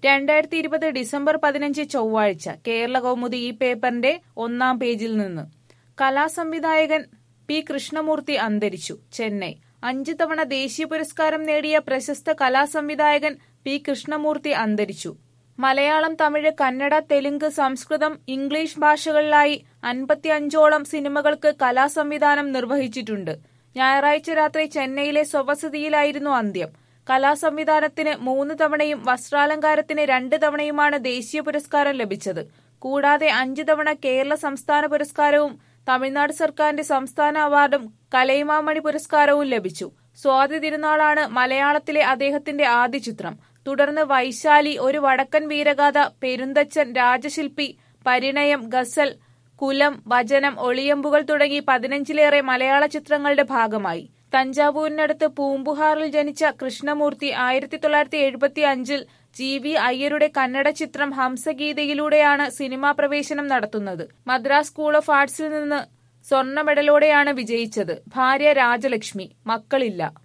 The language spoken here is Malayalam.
രണ്ടായിരത്തി ഇരുപത് ഡിസംബർ പതിനഞ്ച് ചൊവ്വാഴ്ച കേരള കൗമുദി ഈ പേപ്പറിന്റെ ഒന്നാം പേജിൽ നിന്ന് കലാസംവിധായകൻ പി കൃഷ്ണമൂർത്തി അന്തരിച്ചു ചെന്നൈ അഞ്ച് തവണ ദേശീയ പുരസ്കാരം നേടിയ പ്രശസ്ത കലാസംവിധായകൻ പി കൃഷ്ണമൂർത്തി അന്തരിച്ചു മലയാളം തമിഴ് കന്നഡ തെലുങ്ക് സംസ്കൃതം ഇംഗ്ലീഷ് ഭാഷകളിലായി അൻപത്തിയഞ്ചോളം സിനിമകൾക്ക് കലാസംവിധാനം നിർവഹിച്ചിട്ടുണ്ട് ഞായറാഴ്ച രാത്രി ചെന്നൈയിലെ സ്വവസതിയിലായിരുന്നു അന്ത്യം കലാസംവിധാനത്തിന് മൂന്ന് തവണയും വസ്ത്രാലങ്കാരത്തിന് രണ്ട് തവണയുമാണ് ദേശീയ പുരസ്കാരം ലഭിച്ചത് കൂടാതെ അഞ്ച് തവണ കേരള സംസ്ഥാന പുരസ്കാരവും തമിഴ്നാട് സർക്കാരിന്റെ സംസ്ഥാന അവാർഡും കലൈമാമണി പുരസ്കാരവും ലഭിച്ചു സ്വാതി തിരുനാളാണ് മലയാളത്തിലെ അദ്ദേഹത്തിന്റെ ആദ്യ ചിത്രം തുടർന്ന് വൈശാലി ഒരു വടക്കൻ വീരഗാഥ പെരുന്തച്ചൻ രാജശില്പി പരിണയം ഗസൽ കുലം വചനം ഒളിയമ്പുകൾ തുടങ്ങി പതിനഞ്ചിലേറെ മലയാള ചിത്രങ്ങളുടെ ഭാഗമായി തഞ്ചാവൂരിനടുത്ത് പൂമ്പുഹാറിൽ ജനിച്ച കൃഷ്ണമൂർത്തി ആയിരത്തി തൊള്ളായിരത്തി എഴുപത്തി അഞ്ചിൽ ജി വി അയ്യരുടെ കന്നഡ ചിത്രം ഹംസഗീതയിലൂടെയാണ് സിനിമാ പ്രവേശനം നടത്തുന്നത് മദ്രാസ് സ്കൂൾ ഓഫ് ആർട്സിൽ നിന്ന് സ്വർണ്ണ മെഡലോടെയാണ് വിജയിച്ചത് ഭാര്യ രാജലക്ഷ്മി മക്കളില്ല